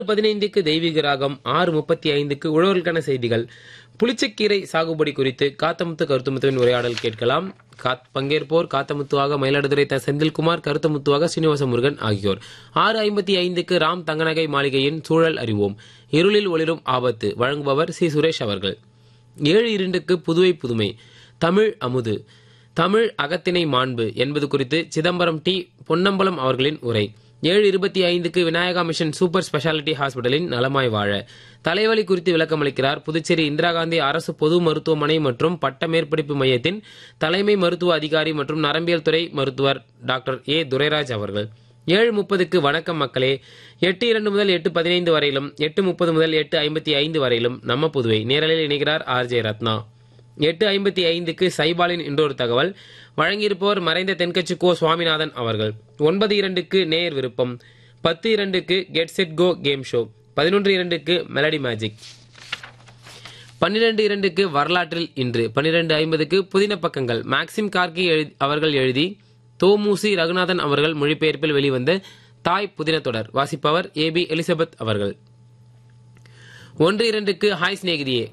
பதினைந்துக்கு தெய்வீக ராகம் ஆறு முப்பத்தி ஐந்துக்கு உழவர்களுக்கான செய்திகள் புளிச்சக்கீரை சாகுபடி குறித்து காத்தமுத்து கருத்துமுத்துவின் உரையாடல் கேட்கலாம் காத் பங்கேற்போர் காத்தமுத்துவாக மயிலாடுதுறை த செந்தில்குமார் கருத்தமுத்துவாக சீனிவாச முருகன் ஆகியோர் ஆறு ஐம்பத்தி ஐந்துக்கு ராம் தங்கநகை மாளிகையின் சூழல் அறிவோம் இருளில் ஒளிரும் ஆபத்து வழங்குபவர் சி சுரேஷ் அவர்கள் ஏழு இரண்டுக்கு புதுவை புதுமை தமிழ் அமுது தமிழ் அகத்திணை மாண்பு என்பது குறித்து சிதம்பரம் டி பொன்னம்பலம் அவர்களின் உரை ஏழு இருபத்தி ஐந்துக்கு விநாயகா மிஷன் சூப்பர் ஸ்பெஷாலிட்டி ஹாஸ்பிட்டலின் நலமாய் வாழ தலைவலி குறித்து விளக்கமளிக்கிறார் புதுச்சேரி இந்திரா காந்தி அரசு பொது மருத்துவமனை மற்றும் பட்ட மேற்படிப்பு மையத்தின் தலைமை மருத்துவ அதிகாரி மற்றும் நரம்பியல் துறை மருத்துவர் டாக்டர் ஏ துரைராஜ் அவர்கள் ஏழு முப்பதுக்கு வணக்கம் மக்களே எட்டு இரண்டு முதல் எட்டு பதினைந்து வரையிலும் எட்டு முப்பது முதல் எட்டு ஐம்பத்தி ஐந்து வரையிலும் நம்ம புதுவை நேரலில் இணைகிறார் ஆர் ஜே ரத்னா எட்டு ஐம்பத்தி ஐந்துக்கு சைபாலின் இன்றொரு தகவல் வழங்கியிருப்பவர் மறைந்த தென்கட்சி கோ சுவாமிநாதன் அவர்கள் ஒன்பது இரண்டுக்கு நேர் விருப்பம் பத்து இரண்டுக்கு get set go game show பதினொன்று இரண்டுக்கு மெலடி மேஜிக் பன்னிரண்டு இரண்டுக்கு வரலாற்றில் இன்று பன்னிரண்டு ஐம்பதுக்கு புதின பக்கங்கள் மேக்சிம் கார்கி எழு- அவர்கள் எழுதி தோமூசி ரகுநாதன் அவர்கள் மொழிபெயர்ப்பில் வெளிவந்த தாய் புதின தொடர் வாசிப்பவர் ஏ பி எலிசபெத் அவர்கள் ஒன்று இரண்டுக்கு ஹாய் சிநேகிதியே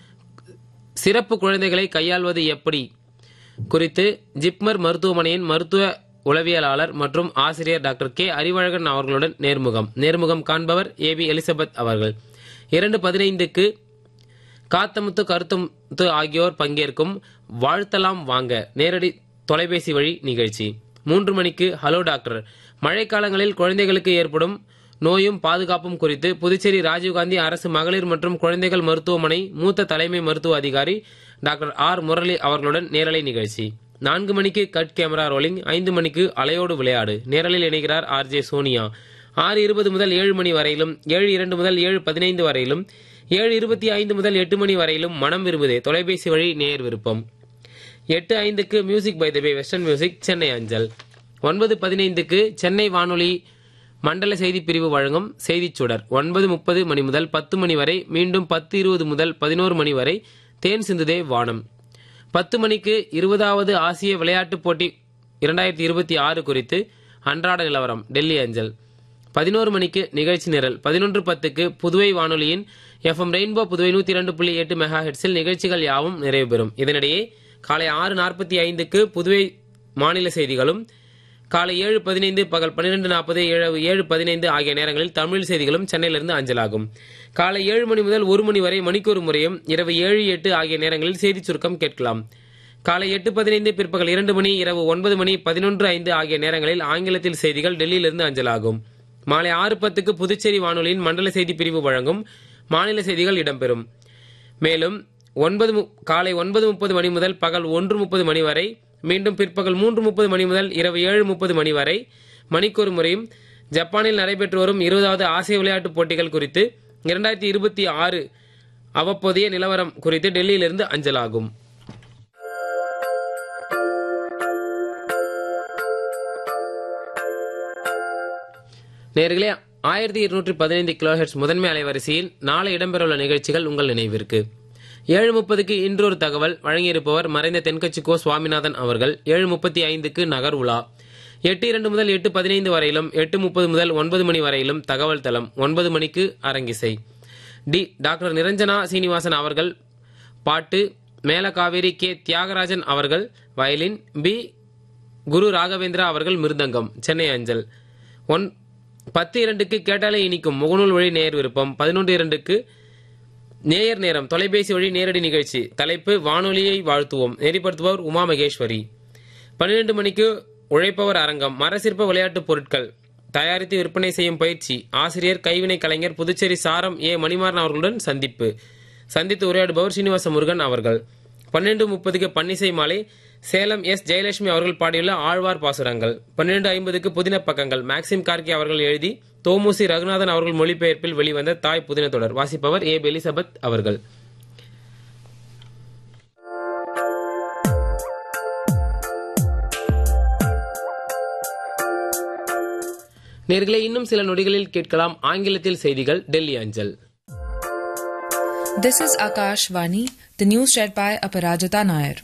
சிறப்பு குழந்தைகளை கையாள்வது எப்படி குறித்து ஜிப்மர் மருத்துவமனையின் மருத்துவ உளவியலாளர் மற்றும் ஆசிரியர் டாக்டர் கே அறிவழகன் அவர்களுடன் நேர்முகம் நேர்முகம் காண்பவர் ஏ பி எலிசபெத் அவர்கள் இரண்டு பதினைந்துக்கு காத்தமுத்து கருத்தமுத்து ஆகியோர் பங்கேற்கும் வாழ்த்தலாம் வாங்க நேரடி தொலைபேசி வழி நிகழ்ச்சி மூன்று மணிக்கு ஹலோ டாக்டர் மழைக்காலங்களில் குழந்தைகளுக்கு ஏற்படும் நோயும் பாதுகாப்பும் குறித்து புதுச்சேரி ராஜீவ்காந்தி அரசு மகளிர் மற்றும் குழந்தைகள் மருத்துவமனை மூத்த தலைமை மருத்துவ அதிகாரி டாக்டர் ஆர் முரளி அவர்களுடன் நேரலை நிகழ்ச்சி நான்கு மணிக்கு கட் கேமரா ரோலிங் ஐந்து மணிக்கு அலையோடு விளையாடு நேரலில் இணைகிறார் ஆர் ஜே சோனியா ஆறு இருபது முதல் ஏழு மணி வரையிலும் ஏழு இரண்டு முதல் ஏழு பதினைந்து வரையிலும் ஏழு இருபத்தி ஐந்து முதல் எட்டு மணி வரையிலும் மனம் விரும்புதே தொலைபேசி வழி நேர் விருப்பம் எட்டு ஐந்துக்கு music by the bay western music Chennai அஞ்சல் ஒன்பது பதினைந்துக்கு சென்னை வானொலி மண்டல செய்தி பிரிவு வழங்கும் செய்திச் சுடர் ஒன்பது முப்பது மணி முதல் பத்து மணி வரை மீண்டும் பத்து இருபது முதல் பதினோரு மணி வரை தேன் சிந்துதே வானம் பத்து மணிக்கு இருபதாவது ஆசிய விளையாட்டுப் போட்டி இரண்டாயிரத்தி இருபத்தி ஆறு குறித்து அன்றாட நிலவரம் டெல்லி அஞ்சல் பதினோரு மணிக்கு நிகழ்ச்சி நிரல் பதினொன்று பத்துக்கு புதுவை வானொலியின் எஃப்எம் ரெயின்போ புதுவை நூத்தி இரண்டு புள்ளி எட்டு மெகா ஹெட்ஸில் நிகழ்ச்சிகள் யாவும் நிறைவு பெறும் இதனிடையே காலை ஆறு நாற்பத்தி ஐந்துக்கு புதுவை மாநில செய்திகளும் காலை ஏழு பதினைந்து பகல் பன்னிரெண்டு நாற்பது ஏழு ஏழு பதினைந்து ஆகிய நேரங்களில் தமிழ் செய்திகளும் சென்னையிலிருந்து அஞ்சலாகும் காலை ஏழு மணி முதல் ஒரு மணி வரை மணிக்கொரு முறையும் இரவு ஏழு எட்டு ஆகிய நேரங்களில் செய்திச் சுருக்கம் கேட்கலாம் காலை எட்டு பதினைந்து பிற்பகல் இரண்டு மணி இரவு ஒன்பது மணி பதினொன்று ஐந்து ஆகிய நேரங்களில் ஆங்கிலத்தில் செய்திகள் டெல்லியிலிருந்து அஞ்சலாகும் மாலை ஆறு பத்துக்கு புதுச்சேரி வானொலியின் மண்டல செய்தி பிரிவு வழங்கும் மாநில செய்திகள் இடம்பெறும் மேலும் ஒன்பது மு- காலை ஒன்பது முப்பது மணி முதல் பகல் ஒன்று முப்பது மணி வரை மீண்டும் பிற்பகல் மூன்று முப்பது மணி முதல் இரவு ஏழு முப்பது மணி வரை மணிக்கொரு முறையும் ஜப்பானில் நடைபெற்று வரும் இருபதாவது ஆசிய விளையாட்டுப் போட்டிகள் குறித்து இரண்டாயிரத்தி இருபத்தி ஆறு அவ்வப்போதைய நிலவரம் குறித்து டெல்லியிலிருந்து அஞ்சலாகும் நேர்களே ஆயிரத்தி இருநூற்றி பதினைந்து கிலோஹெர்ட்ஸ் முதன்மை அலைவரிசையில் நாளை இடம்பெறவுள்ள நிகழ்ச்சிகள் உங்கள் நினைவிற்கு ஏழு முப்பதுக்கு இன்றொரு தகவல் வழங்கியிருப்பவர் மறைந்த தென்கட்சி கோ சுவாமிநாதன் அவர்கள் ஏழு முப்பத்தி ஐந்துக்கு நகர் உலா எட்டு இரண்டு முதல் எட்டு பதினைந்து வரையிலும் எட்டு முப்பது முதல் ஒன்பது மணி வரையிலும் தகவல் தளம் ஒன்பது மணிக்கு அரங்கிசை டி டாக்டர் நிரஞ்சனா சீனிவாசன் அவர்கள் பாட்டு மேலகாவேரி கே தியாகராஜன் அவர்கள் வயலின் பி குரு ராகவேந்திரா அவர்கள் மிருதங்கம் சென்னை அஞ்சல் ஒன் பத்து இரண்டுக்கு கேட்டாலே இனிக்கும் முகநூல் வழி நேர் விருப்பம் பதினொன்று இரண்டுக்கு நேயர் நேரம் தொலைபேசி வழி நேரடி நிகழ்ச்சி தலைப்பு வானொலியை வாழ்த்துவோம் நெறிப்படுத்துபவர் உமா மகேஸ்வரி பன்னிரண்டு மணிக்கு உழைப்பவர் அரங்கம் மரசிற்ப விளையாட்டுப் பொருட்கள் தயாரித்து விற்பனை செய்யும் பயிற்சி ஆசிரியர் கைவினை கலைஞர் புதுச்சேரி சாரம் ஏ மணிமாறன் அவர்களுடன் சந்திப்பு சந்தித்து உரையாடுபவர் சீனிவாச முருகன் அவர்கள் பன்னெண்டு முப்பதுக்கு பன்னிசை மாலை சேலம் எஸ் ஜெயலட்சுமி அவர்கள் பாடியுள்ள ஆழ்வார் பாசுரங்கள் பன்னிரண்டு ஐம்பதுக்கு புதின பக்கங்கள் மேக்சிம் கார்கி அவர்கள் எழுதி தோமுசி ரகுநாதன் அவர்கள் மொழிபெயர்ப்பில் வெளிவந்த தாய் புதின தொடர் வாசிப்பவர் ஏ எலிசபெத் அவர்கள் நேர்களே இன்னும் சில நொடிகளில் கேட்கலாம் ஆங்கிலத்தில் செய்திகள் டெல்லி அஞ்சல் This is Akash Vani, the news read by Aparajita Nair.